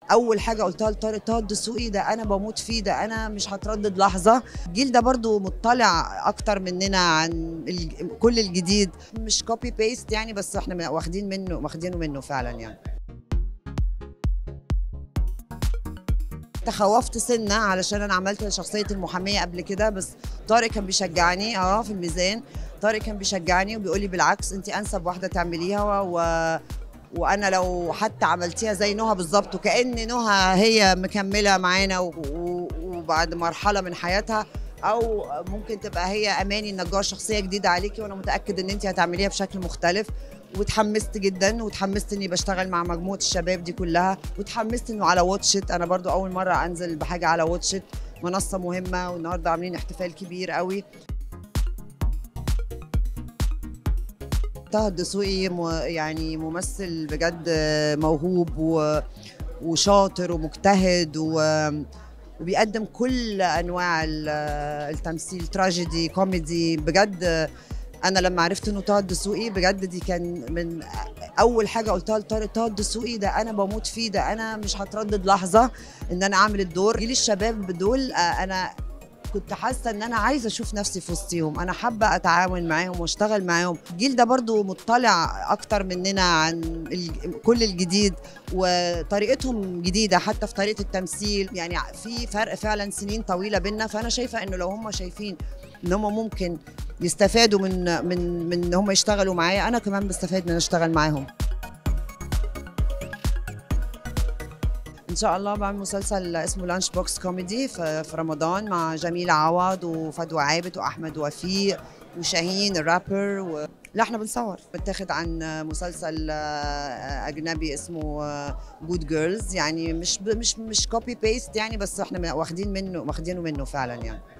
اول حاجه قلتها لطارق طه الدسوقي ده انا بموت فيه ده انا مش هتردد لحظه الجيل ده برضو مطلع اكتر مننا عن ال- كل الجديد مش كوبي بيست يعني بس احنا واخدين منه واخدينه منه فعلا يعني تخوفت سنه علشان انا عملت شخصيه المحاميه قبل كده بس طارق كان بيشجعني اه في الميزان طارق كان بيشجعني وبيقول لي بالعكس انت انسب واحده تعمليها و... وانا لو حتى عملتيها زي نهى بالظبط وكان نهى هي مكمله معانا و... و... وبعد مرحله من حياتها او ممكن تبقى هي اماني النجار شخصيه جديده عليكي وانا متاكد ان انت هتعمليها بشكل مختلف واتحمست جدا واتحمست اني بشتغل مع مجموعه الشباب دي كلها واتحمست انه على واتشت انا برضو اول مره انزل بحاجه على واتشت منصه مهمه والنهارده عاملين احتفال كبير قوي طه الدسوقي م- يعني ممثل بجد موهوب و- وشاطر ومجتهد و- وبيقدم كل انواع ال- التمثيل تراجيدي كوميدي بجد انا لما عرفت انه طه الدسوقي بجد دي كان من اول حاجه قلتها لطارق طه الدسوقي ده انا بموت فيه ده انا مش هتردد لحظه ان انا اعمل الدور جيل الشباب دول آه، انا كنت حاسه ان انا عايزه اشوف نفسي في وسطهم انا حابه اتعاون معاهم واشتغل معاهم الجيل ده برضو مطلع اكتر مننا عن ال- كل الجديد وطريقتهم جديده حتى في طريقه التمثيل يعني في فرق فعلا سنين طويله بينا فانا شايفه انه لو هم شايفين ان هم ممكن يستفادوا من من من ان هم يشتغلوا معايا انا كمان بستفاد من اشتغل معاهم ان شاء الله بعمل مسلسل اسمه لانش بوكس كوميدي في في رمضان مع جميلة عوض وفدوى عابد واحمد وفيق وشاهين الرابر و... لا احنا بنصور متاخد عن مسلسل آه، اجنبي اسمه جود جيرلز يعني مش ب- مش مش كوبي بيست يعني بس احنا واخدين منه واخدينه منه فعلا يعني